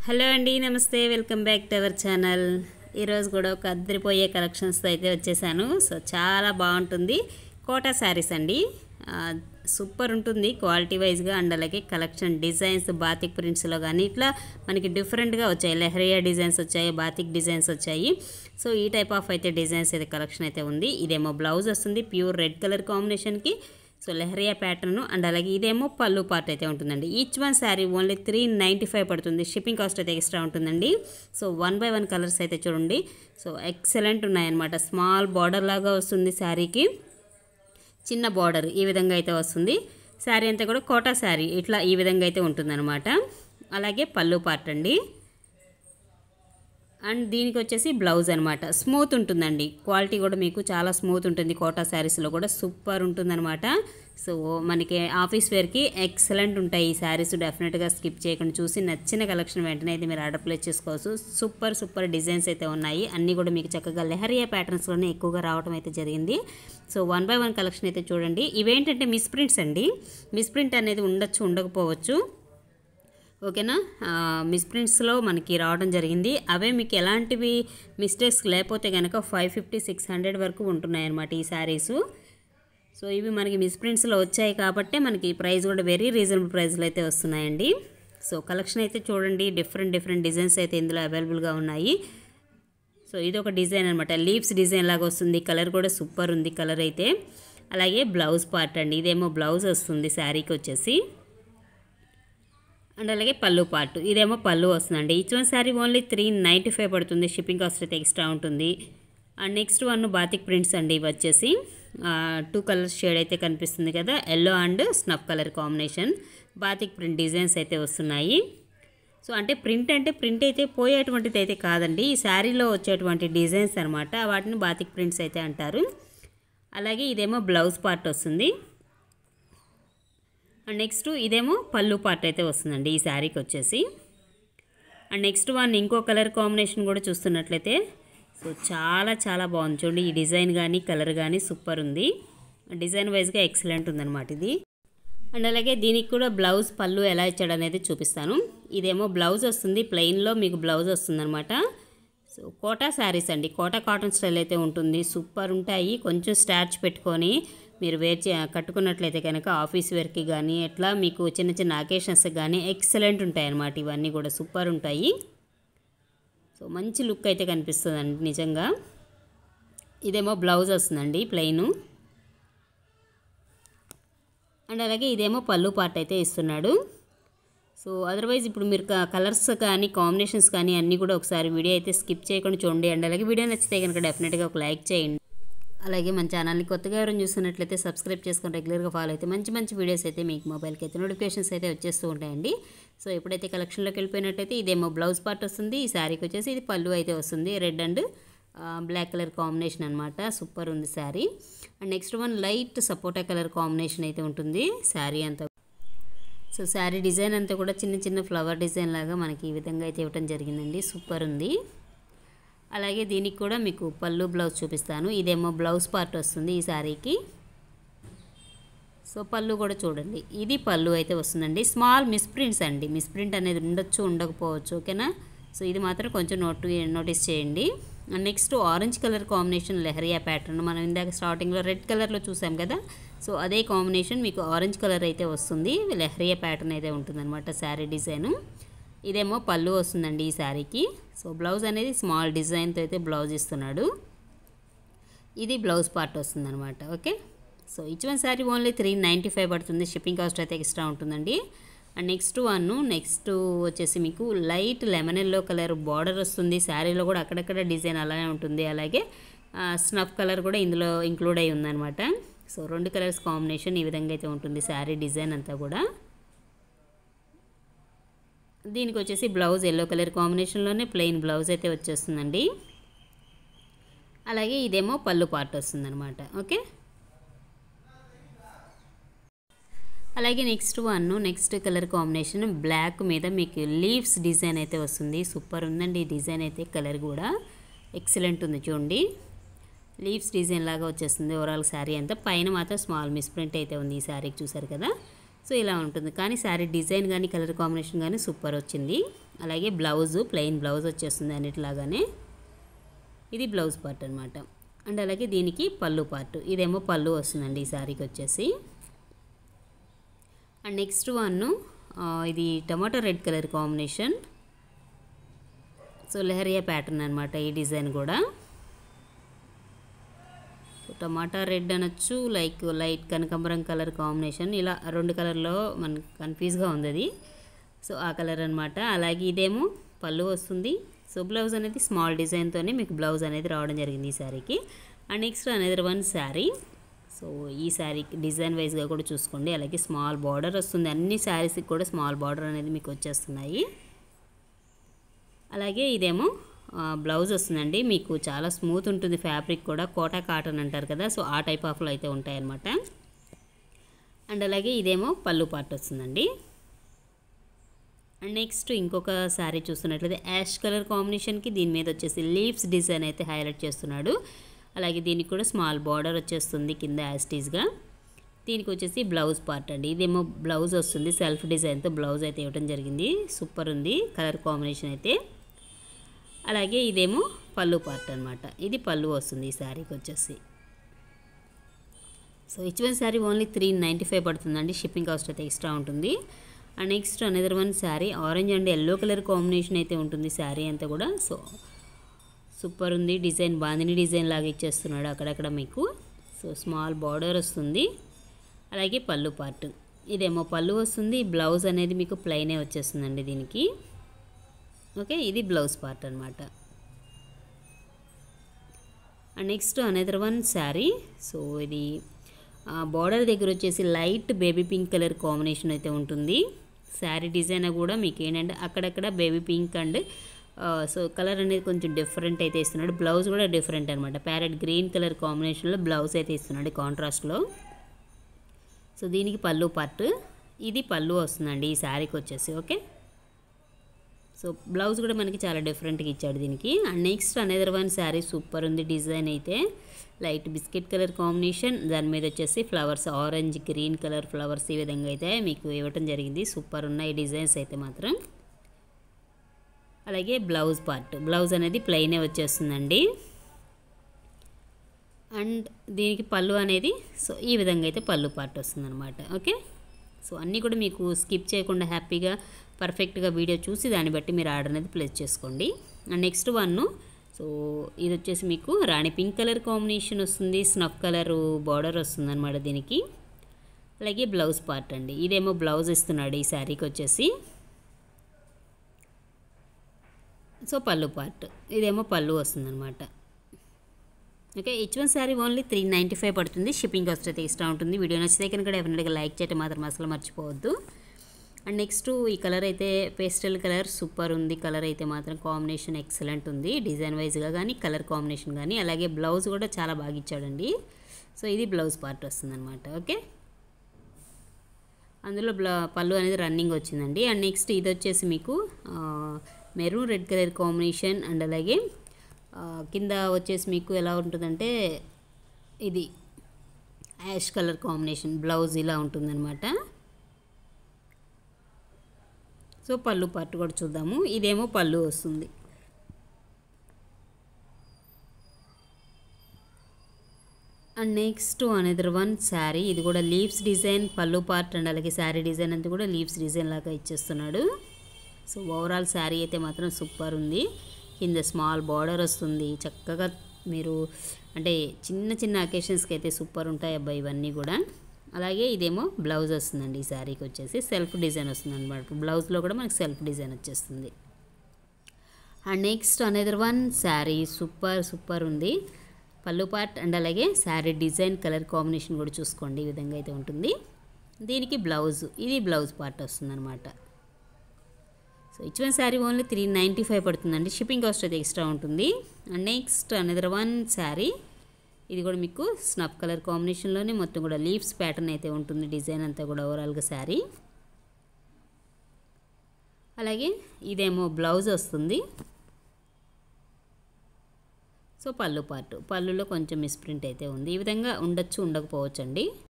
hello అండి నమస్తే welcome back to our channel ఈరోజు కూడా ఒక అద్దరిపోయే కలెక్షన్స్తో అయితే వచ్చేసాను సో చాలా బాగుంటుంది కోటా శారీస్ అండి ఆ, సూపర్ ఉంటుంది క్వాలిటీ వైజ్గా అండ్ అలాగే కలెక్షన్ డిజైన్స్ బాతిక్ ప్రింట్స్లో కానీ ఇట్లా మనకి డిఫరెంట్గా వచ్చాయి లెహరియా డిజైన్స్ వచ్చాయి బాతిక్ డిజైన్స్ వచ్చాయి సో ఈ టైప్ ఆఫ్ అయితే డిజైన్స్ అయితే కలెక్షన్ అయితే ఉంది ఇదేమో బ్లౌజ్ వస్తుంది ప్యూర్ రెడ్ కలర్ కాంబినేషన్కి సో లెహరియా ప్యాటర్న్ అండ్ అలాగే ఇదేమో పళ్ళు పార్ట్ అయితే ఉంటుందండి each one sari only three ninety five పడుతుంది షిప్పింగ్ కాస్ట్ అయితే ఎక్స్ట్రా ఉంటుందండి so one by one colours అయితే చూడండి సో ఎక్సలెంట్ ఉన్నాయన్నమాట స్మాల్ బార్డర్ లాగా వస్తుంది శారీకి చిన్న బార్డర్ ఈ విధంగా అయితే వస్తుంది శారీ అంతా కూడా కోటా శారీ ఇట్లా ఈ విధంగా అయితే ఉంటుందన్నమాట అలాగే పళ్ళు పార్ట్ అండి అండ్ దీనికి వచ్చేసి బ్లౌజ్ అనమాట స్మూత్ ఉంటుందండి క్వాలిటీ కూడా మీకు చాలా స్మూత్ ఉంటుంది కోటా శారీస్లో కూడా సూపర్ ఉంటుందన్నమాట సో మనకి ఆఫీస్ వేర్కి ఎక్సలెంట్ ఉంటాయి ఈ శారీస్ డెఫినెట్గా స్కిప్ చేయకుండా చూసి నచ్చిన కలెక్షన్ వెంటనే అయితే మీరు ఆర్డర్ ప్లేస్ చేసుకోవచ్చు సూపర్ సూపర్ డిజైన్స్ అయితే ఉన్నాయి అన్నీ కూడా మీకు చక్కగా లెహరియా ప్యాటర్న్స్లోనే ఎక్కువగా రావడం అయితే జరిగింది so one by one collection అయితే చూడండి ఇవేంటంటే మిస్ప్రింట్స్ అండి మిస్ప్రింట్ అనేది ఉండొచ్చు ఉండకపోవచ్చు ఓకేనా మిస్ప్రింట్స్లో మనకి రావడం జరిగింది అవే మీకు ఎలాంటివి మిస్టేక్స్ లేకపోతే కనుక ఫైవ్ ఫిఫ్టీ సిక్స్ హండ్రెడ్ వరకు ఉంటున్నాయన్నమాట ఈ శారీసు సో ఇవి మనకి మిస్ప్రింట్స్లో వచ్చాయి కాబట్టి మనకి ప్రైస్ కూడా వెరీ రీజనబుల్ ప్రైస్లో అయితే వస్తున్నాయండి సో కలెక్షన్ అయితే చూడండి డిఫరెంట్ డిఫరెంట్ డిజైన్స్ అయితే ఇందులో అవైలబుల్గా ఉన్నాయి సో ఇది ఒక డిజైన్ అనమాట లీవ్స్ డిజైన్ లాగా వస్తుంది కలర్ కూడా సూపర్ ఉంది కలర్ అయితే అలాగే బ్లౌజ్ పార్ట్ అండి ఇదేమో బ్లౌజ్ వస్తుంది శారీకి వచ్చేసి అండ్ అలాగే పళ్ళు పార్ట్ ఇదేమో పళ్ళు వస్తుందండి each one sari only three ninety five పడుతుంది షిప్పింగ్ కాస్ట్ అయితే ఎక్స్ట్రా ఉంటుంది and next one batik prints అండి ఇవి వచ్చేసి టూ కలర్స్ షేడ్ అయితే కనిపిస్తుంది కదా yellow and snuff colour combination batik print designs అయితే వస్తున్నాయి సో అంటే ప్రింట్ అంటే ప్రింట్ అయితే పోయేటువంటిది అయితే కాదండి ఈ శారీలో వచ్చేటువంటి డిజైన్స్ అనమాట వాటిని బాతిక్ ప్రింట్స్ అయితే అంటారు అలాగే ఇదేమో బ్లౌజ్ పార్ట్ వస్తుంది అండ్ నెక్స్ట్ ఇదేమో పళ్ళు పార్ట్ అయితే వస్తుందండి ఈ శారీకి వచ్చేసి అండ్ నెక్స్ట్ వన్ ఇంకో కలర్ కాంబినేషన్ కూడా చూస్తున్నట్లయితే సో చాలా చాలా బాగుంది చూడండి ఈ డిజైన్ కానీ కలర్ కానీ సూపర్ ఉంది డిజైన్ వైజ్గా ఎక్సలెంట్ ఉందన్నమాట ఇది అండ్ అలాగే దీనికి కూడా బ్లౌజ్ పళ్ళు ఎలా ఇచ్చాడు అనేది చూపిస్తాను ఇదేమో బ్లౌజ్ వస్తుంది ప్లెయిన్లో మీకు బ్లౌజ్ వస్తుందన్నమాట సో కోటా శారీస్ అండి కోటా కాటన్ స్టైల్ అయితే ఉంటుంది సూపర్ ఉంటాయి కొంచెం స్టార్చ్ పెట్టుకొని మీరు వేర్ చే కట్టుకున్నట్లయితే కనుక ఆఫీస్ వేర్కి కానీ ఎట్లా మీకు చిన్న చిన్న అకేషన్స్కి కానీ ఎక్సలెంట్ ఉంటాయి అన్నమాట ఇవన్నీ కూడా సూపర్ ఉంటాయి సో మంచి లుక్ అయితే కనిపిస్తుందండి నిజంగా ఇదేమో బ్లౌజ్ వస్తుందండి ప్లెయిను అండ్ అలాగే ఇదేమో పళ్ళు పార్ట్ అయితే ఇస్తున్నాడు సో అదర్వైజ్ ఇప్పుడు మీరు కలర్స్ కానీ కాంబినేషన్స్ కానీ అన్నీ కూడా ఒకసారి వీడియో అయితే స్కిప్ చేయకుండా చూడండి అండ్ అలాగే వీడియో నచ్చితే కనుక డెఫినెట్గా ఒక లైక్ చేయండి అలాగే మన ఛానల్ని కొత్తగా ఎవరైనా చూస్తున్నట్లయితే సబ్స్క్రైబ్ చేసుకొని రెగ్యులర్గా ఫాలో అయితే మంచి మంచి వీడియోస్ అయితే మీకు మొబైల్కి అయితే నోటిఫికేషన్స్ అయితే వచ్చేస్తూ ఉంటాయండి సో ఎప్పుడైతే కలెక్షన్లోకి వెళ్ళిపోయినట్టయితే ఇదేమో బ్లౌజ్ పార్ట్ వస్తుంది ఈ శారీకి వచ్చేసి ఇది పళ్ళు అయితే వస్తుంది red and black colour combination అనమాట సూపర్ ఉంది sari and next one light sapota colour combination అయితే ఉంటుంది శారీ అంతా సో శారీ డిజైన్ అంతా కూడా చిన్న చిన్న ఫ్లవర్ డిజైన్ లాగా మనకి ఈ విధంగా అయితే ఇవ్వడం జరిగిందండి సూపర్ ఉంది అలాగే దీనికి కూడా మీకు పళ్ళు బ్లౌజ్ చూపిస్తాను ఇదేమో బ్లౌజ్ పార్ట్ వస్తుంది ఈ శారీకి సో పళ్ళు కూడా చూడండి ఇది పళ్ళు అయితే వస్తుందండి స్మాల్ మిస్ప్రింట్స్ అండి మిస్ప్రింట్ అనేది ఉండొచ్చు ఉండకపోవచ్చు ఓకేనా సో ఇది మాత్రం కొంచెం నోట్ నోటీస్ చేయండి next orange colour combination lehariya pattern మనం ఇందాక స్టార్టింగ్లో రెడ్ కలర్లో చూసాం కదా సో అదే కాంబినేషన్ మీకు ఆరెంజ్ కలర్ అయితే వస్తుంది లెహరియా ప్యాటర్న్ అయితే ఉంటుందన్నమాట శారీ డిజైను ఇదేమో పళ్ళు వస్తుందండి ఈ శారీకి సో బ్లౌజ్ అనేది స్మాల్ డిజైన్తో అయితే బ్లౌజ్ ఇస్తున్నాడు ఇది బ్లౌజ్ పార్ట్ వస్తుందన్నమాట okay so each one sari only three ninety five పడుతుంది షిప్పింగ్ కాస్ట్ అయితే ఎక్స్ట్రా ఉంటుందండి అండ్ నెక్స్ట్ వన్ నెక్స్ట్ వచ్చేసి మీకు light lemon yellow colour border వస్తుంది శారీలో కూడా అక్కడక్కడ డిజైన్ అలానే ఉంటుంది అలాగే స్నఫ్ కలర్ కూడా ఇందులో ఇంక్లూడ్ అయి ఉందన్నమాట సో రెండు కలర్స్ కాంబినేషన్ ఈ విధంగా అయితే ఉంటుంది శారీ డిజైన్ అంతా కూడా దీనికి వచ్చేసి బ్లౌజ్ ఎల్లో కలర్ కాంబినేషన్లోనే ప్లెయిన్ బ్లౌజ్ అయితే వచ్చేస్తుందండి అలాగే ఇదేమో పళ్ళు పార్ట్ వస్తుందన్నమాట ఓకే అలాగే next one next colour combination black మీద మీకు లీవ్స్ డిజైన్ అయితే వస్తుంది సూపర్ ఉందండి ఈ డిజైన్ అయితే కలర్ కూడా ఎక్సలెంట్ ఉంది చూడండి లీవ్స్ డిజైన్ లాగా వచ్చేస్తుంది ఓవరాల్ శారీ అంతా పైన మాత్రం స్మాల్ మిస్ప్రింట్ అయితే ఉంది ఈ శారీకి చూసారు కదా సో ఇలా ఉంటుంది కానీ శారీ డిజైన్ కానీ కలర్ కాంబినేషన్ కానీ సూపర్ వచ్చింది అలాగే బ్లౌజ్ ప్లెయిన్ బ్లౌజ్ వచ్చేస్తుంది అన్నిటిలాగానే ఇది బ్లౌజ్ పార్ట్ అనమాట అండ్ అలాగే దీనికి పళ్ళు పార్ట్ ఇదేమో పళ్ళు వస్తుందండి ఈ శారీకి వచ్చేసి అండ్ నెక్స్ట్ వన్ ఇది tomato red colour combination so lehariya pattern అనమాట ఈ డిజైన్ కూడా సో టమాటా రెడ్ అనొచ్చు లైక్ లైట్ కనకాంబరం కలర్ కాంబినేషన్ ఇలా రెండు కలర్లో మనకు కన్ఫ్యూజ్గా ఉంది అది సో ఆ కలర్ అనమాట అలాగే ఇదేమో పళ్ళు వస్తుంది సో బ్లౌజ్ అనేది స్మాల్ డిజైన్తోనే మీకు బ్లౌజ్ అనేది రావడం జరిగింది ఈ శారీకి అండ్ నెక్స్ట్ అనేది వన్ శారీ సో ఈ శారీ డిజైన్ వైజ్గా కూడా చూసుకోండి అలాగే స్మాల్ బార్డర్ వస్తుంది అన్ని శారీస్కి కూడా స్మాల్ బార్డర్ అనేది మీకు వచ్చేస్తున్నాయి అలాగే ఇదేమో ఆ, బ్లౌజ్ వస్తుందండి మీకు చాలా స్మూత్ ఉంటుంది ఫ్యాబ్రిక్ కూడా కోటా కాటన్ అంటారు కదా సో ఆ టైప్ ఆఫ్లో అయితే ఉంటాయన్నమాట అండ్ అలాగే ఇదేమో పళ్ళు పార్ట్ వస్తుందండి అండ్ నెక్స్ట్ ఇంకొక శారీ చూస్తున్నట్లయితే యాష్ కలర్ కాంబినేషన్కి దీని మీద వచ్చేసి లీవ్స్ డిజైన్ అయితే హైలైట్ చేస్తున్నాడు అలాగే దీనికి కూడా స్మాల్ బార్డర్ వచ్చేస్తుంది కింద యాస్టీస్గా దీనికి వచ్చేసి బ్లౌజ్ పార్ట్ అండి ఇదేమో బ్లౌజ్ వస్తుంది సెల్ఫ్ డిజైన్తో బ్లౌజ్ అయితే ఇవ్వడం జరిగింది సూపర్ ఉంది కలర్ కాంబినేషన్ అయితే అలాగే ఇదేమో పళ్ళు పార్ట్ అనమాట ఇది పళ్ళు వస్తుంది ఈ శారీకి వచ్చేసి so each one sari only three ninety five పడుతుందండి షిప్పింగ్ కాస్ట్ అయితే ఎక్స్ట్రా ఉంటుంది and next another one sari orange and yellow colour combination అయితే ఉంటుంది శారీ అంతా కూడా సో సూపర్ ఉంది డిజైన్ బాందిని డిజైన్ లాగా ఇచ్చేస్తున్నాడు అక్కడక్కడ మీకు సో స్మాల్ బార్డర్ వస్తుంది అలాగే పళ్ళు పార్ట్ ఇదేమో పళ్ళు వస్తుంది బ్లౌజ్ అనేది మీకు ప్లెయినే వచ్చేస్తుందండి దీనికి ఓకే ఇది బ్లౌజ్ పార్ట్ అనమాట and next another one sari so ఇది బార్డర్ దగ్గర వచ్చేసి light baby pink colour combination అయితే ఉంటుంది శారీ డిజైన్ కూడా మీకు ఏంటంటే అక్కడక్కడ baby pink and so colour అనేది కొంచెం డిఫరెంట్ అయితే ఇస్తున్నాడు బ్లౌజ్ కూడా డిఫరెంట్ అనమాట ప్యారెట్ గ్రీన్ కలర్ కాంబినేషన్లో బ్లౌజ్ అయితే ఇస్తున్నాడు కాంట్రాస్ట్లో సో దీనికి పళ్ళు పార్ట్ ఇది పళ్ళు వస్తుందండి ఈ శారీకి వచ్చేసి ఓకే సో బ్లౌజ్ కూడా మనకి చాలా డిఫరెంట్గా ఇచ్చాడు దీనికి and next another one sari super ఉంది డిజైన్ అయితే లైట్ బిస్కెట్ కలర్ కాంబినేషన్ దాని మీద వచ్చేసి flowers orange green colour flowers ఈ విధంగా అయితే మీకు ఇవ్వటం జరిగింది సూపర్ ఉన్నాయి డిజైన్స్ అయితే మాత్రం అలాగే బ్లౌజ్ పార్ట్ బ్లౌజ్ అనేది ప్లెయినే వచ్చేస్తుందండి అండ్ దీనికి పళ్ళు అనేది సో ఈ విధంగా అయితే పళ్ళు పార్ట్ వస్తుందన్నమాట ఓకే సో అన్నీ కూడా మీకు స్కిప్ చేయకుండా హ్యాపీగా పర్ఫెక్ట్గా వీడియో చూసి దాన్ని బట్టి మీరు ఆర్డర్ అనేది ప్లేస్ చేసుకోండి అండ్ నెక్స్ట్ వన్ సో ఇది వచ్చేసి మీకు రాణి పింక్ కలర్ కాంబినేషన్ వస్తుంది స్నఫ్ కలర్ బార్డర్ వస్తుంది అనమాట దీనికి అలాగే బ్లౌజ్ పార్ట్ అండి ఇదేమో బ్లౌజ్ ఇస్తున్నాడు ఈ శారీకి వచ్చేసి సో పళ్ళు పార్ట్ ఇదేమో పళ్ళు వస్తుందన్నమాట okay each one sari only three ninety five పడుతుంది షిప్పింగ్ కాస్ట్ అయితే ఎక్స్ట్రా ఉంటుంది వీడియో నచ్చితే కనుక డెఫినెట్గా లైక్ చేయడం మాత్రం అసలు మర్చిపోవద్దు అండ్ నెక్స్ట్ ఈ కలర్ అయితే పేస్టల్ కలర్ సూపర్ ఉంది కలర్ అయితే మాత్రం కాంబినేషన్ ఎక్సలెంట్ ఉంది డిజైన్ వైజ్గా కానీ కలర్ కాంబినేషన్ కానీ అలాగే బ్లౌజ్ కూడా చాలా బాగా ఇచ్చాడండి సో ఇది బ్లౌజ్ పార్ట్ వస్తుందన్నమాట ఓకే అందులో బ్ల పళ్ళు అనేది రన్నింగ్ వచ్చిందండి అండ్ నెక్స్ట్ ఇది వచ్చేసి మీకు maroon red colour combination and అలాగే ఆ, కింద వచ్చేసి మీకు ఎలా ఉంటుందంటే ఇది యాష్ కలర్ కాంబినేషన్ బ్లౌజ్ ఇలా ఉంటుందన్నమాట సో పళ్ళు పార్ట్ కూడా చూద్దాము ఇదేమో పళ్ళు వస్తుంది and next another one sari ఇది కూడా లీవ్స్ డిజైన్ పళ్ళు పార్ట్ అండ్ అలాగే శారీ డిజైన్ అంతా కూడా లీవ్స్ డిజైన్ లాగా ఇచ్చేస్తున్నాడు సో ఓవరాల్ శారీ అయితే మాత్రం సూపర్ ఉంది కింద స్మాల్ బార్డర్ వస్తుంది చక్కగా మీరు అంటే చిన్న చిన్న అకేషన్స్కి అయితే సూపర్ ఉంటాయి అబ్బాయి ఇవన్నీ కూడా అలాగే ఇదేమో బ్లౌజ్ వస్తుందండి ఈ శారీకి వచ్చేసి సెల్ఫ్ డిజైన్ వస్తుంది అనమాట బ్లౌజ్లో కూడా మనకి సెల్ఫ్ డిజైన్ వచ్చేస్తుంది and next another one sari super super ఉంది పళ్ళు పార్ట్ అండ్ అలాగే శారీ డిజైన్ కలర్ కాంబినేషన్ కూడా చూసుకోండి ఈ విధంగా అయితే ఉంటుంది దీనికి బ్లౌజ్ ఇది బ్లౌజ్ పార్ట్ వస్తుందన్నమాట so each one sari only three ninety five పడుతుందండి షిప్పింగ్ కాస్ట్ అయితే ఎక్స్ట్రా ఉంటుంది and next another one sari ఇది కూడా మీకు స్నఫ్ కలర్ కాంబినేషన్లోనే మొత్తం కూడా లీవ్స్ ప్యాటర్న్ అయితే ఉంటుంది డిజైన్ అంతా కూడా ఓవరాల్గా శారీ అలాగే ఇదేమో బ్లౌజ్ వస్తుంది సో పళ్ళు పార్ట్ పళ్ళులో కొంచెం మిస్ప్రింట్ అయితే ఉంది ఈ విధంగా ఉండొచ్చు ఉండకపోవచ్చు అండి